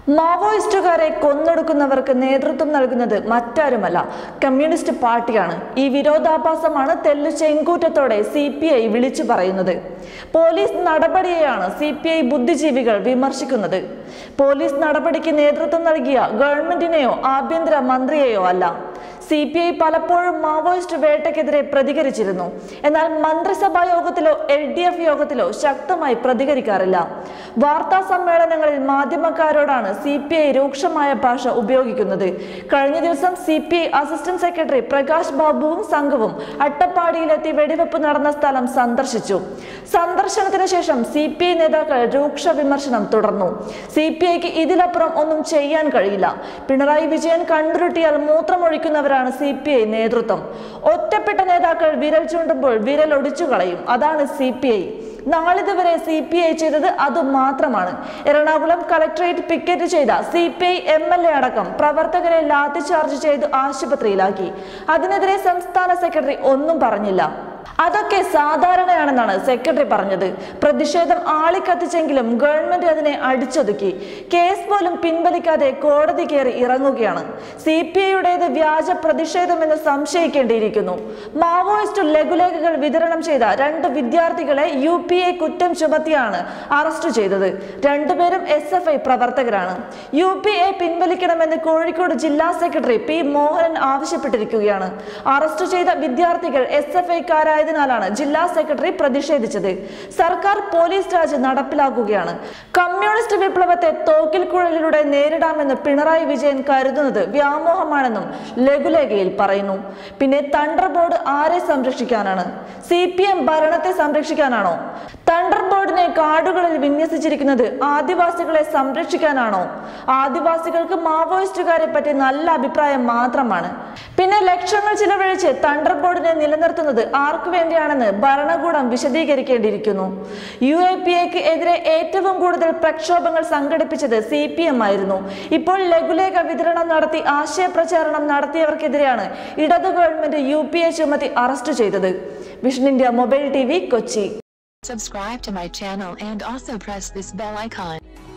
മാവോയിസ്റ്റുകാരെ കൊന്നൊടുക്കുന്നവർക്ക് നേതൃത്വം നൽകുന്നത് മറ്റാരുമല്ല കമ്മ്യൂണിസ്റ്റ് പാർട്ടിയാണ് ഈ വിരോധാഭാസമാണ് തെല്ലു ചെങ്കൂറ്റത്തോടെ സി പി ഐ വിളിച്ചു പറയുന്നത് പോലീസ് നടപടിയെയാണ് സി പി ഐ ബുദ്ധിജീവികൾ വിമർശിക്കുന്നത് പോലീസ് നടപടിക്ക് നേതൃത്വം നൽകിയ ഗവൺമെന്റിനെയോ ആഭ്യന്തര മന്ത്രിയെയോ അല്ല സി പി ഐ പലപ്പോഴും മാവോയിസ്റ്റ് വേട്ടയ്ക്കെതിരെ പ്രതികരിച്ചിരുന്നു എന്നാൽ മന്ത്രിസഭാ യോഗത്തിലോ എൽ ഡി എഫ് യോഗത്തിലോ ശക്തമായി പ്രതികരിക്കാറില്ല വാർത്താ സമ്മേളനങ്ങളിൽ മാധ്യമക്കാരോടാണ് സി പി ഐ രൂക്ഷമായ ഭാഷ ഉപയോഗിക്കുന്നത് കഴിഞ്ഞ ദിവസം C P I assistant secretary Prakash ബാബുവും സംഘവും അട്ടപ്പാടിയിലെത്തി വെടിവെപ്പ് നടന്ന സ്ഥലം സന്ദർശിച്ചു സന്ദർശനത്തിന് ശേഷം സി പി ഐ നേതാക്കൾ രൂക്ഷ വിമർശനം തുടർന്നു സി പി ഐക്ക് ഇതിലപ്പുറം ഒന്നും ചെയ്യാൻ കഴിയില്ല പിണറായി വിജയൻ കണ്ടുരുട്ടിയാൽ മൂത്രമൊഴിക്കുന്നവരാണ് സി പി ഐ നേതൃത്വം ഒറ്റപ്പെട്ട നേതാക്കൾ വിരൽ ചൂണ്ടുമ്പോൾ വിരൽ ഒടിച്ചു കളയും അതാണ് സി പി ഐ നാളിതുവരെ സി പി ഐ ചെയ്തത് അത് മാത്രമാണ് എറണാകുളം കളക്ടറേറ്റ് പിക്കറ്റ് ചെയ്ത C P I M L A അടക്കം പ്രവർത്തകരെ ലാത്തിചാർജ് ചെയ്ത് ആശുപത്രിയിലാക്കി അതിനെതിരെ സംസ്ഥാന സെക്രട്ടറി ഒന്നും പറഞ്ഞില്ല അതൊക്കെ സാധാരണയാണെന്നാണ് സെക്രട്ടറി പറഞ്ഞത് പ്രതിഷേധം ആളിക്കത്തിച്ചെങ്കിലും ഗവൺമെന്റ് അതിനെ അടിച്ചൊതുക്കി കേസ് പോലും പിൻവലിക്കാതെ കോടതി കയറി ഇറങ്ങുകയാണ് സി പി ഐയുടേത് വ്യാജ പ്രതിഷേധമെന്ന് സംശയിക്കേണ്ടിയിരിക്കുന്നു മാവോയിസ്റ്റ് ലഘുലേഖകൾ വിതരണം ചെയ്ത രണ്ട് വിദ്യാർത്ഥികളെ യു പി എ കുറ്റം ചുമത്തിയാണ് അറസ്റ്റ് ചെയ്തത് രണ്ടുപേരും എസ് എഫ് ഐ പ്രവർത്തകരാണ് യു പി എ പിൻവലിക്കണമെന്ന് കോഴിക്കോട് ജില്ലാ സെക്രട്ടറി പി മോഹനൻ ആവശ്യപ്പെട്ടിരിക്കുകയാണ് അറസ്റ്റ് ചെയ്ത വിദ്യാർത്ഥികൾ എസ് എഫ് ഐക്കാരായതിനാലാണ് ജില്ലാ സെക്രട്ടറി പ്രതിഷേധിച്ചത് സർക്കാർ പോലീസ് രാജ് നടപ്പിലാക്കുകയാണ് കമ്മ്യൂണിസ്റ്റ് വിപ്ലവത്തെ തോക്കിൽ കുഴലിലൂടെ നേരിടാമെന്ന് പിണറായി വിജയൻ കരുതുന്നത് വ്യാമോഹമാണെന്നും ലഘുലേഖയിൽ പറയുന്നു പിന്നെ തണ്ടർ ബോർഡ് ആരെ സംരക്ഷിക്കാനാണ് സി പി എം ഭരണത്തെ സംരക്ഷിക്കാനാണോ തണ്ടർ ബോർഡിനെ കാടുകളിൽ വിന്യസിച്ചിരിക്കുന്നത് ആദിവാസികളെ സംരക്ഷിക്കാനാണോ ആദിവാസികൾക്ക് മാവോയിസ്റ്റുകാരെ പറ്റി നല്ല അഭിപ്രായം മാത്രമാണ് പിന്നെ ലക്ഷങ്ങൾ ചിലവഴിച്ച് തണ്ടർ ബോർഡിനെ നിലനിർത്തുന്നത് ആർക്കു വേണ്ടിയാണെന്ന് ഭരണകൂടം വിശദീകരിക്കേണ്ടിയിരിക്കുന്നു യു എ പി എക്ക് എതിരെ ഏറ്റവും കൂടുതൽ പ്രക്ഷോഭങ്ങൾ സംഘടിപ്പിച്ചത് സി പി എം ആയിരുന്നു ഇപ്പോൾ ലഘുലേഖ വിതരണം നടത്തി ആശയപ്രചാരണം നടത്തിയവർക്കെതിരെയാണ് ഇടതു ഗവൺമെന്റ് യു പി എ ചുമത്തി അറസ്റ്റ് ചെയ്തത് vision India mobile T V Kochi Subscribe to my channel and also press this bell icon.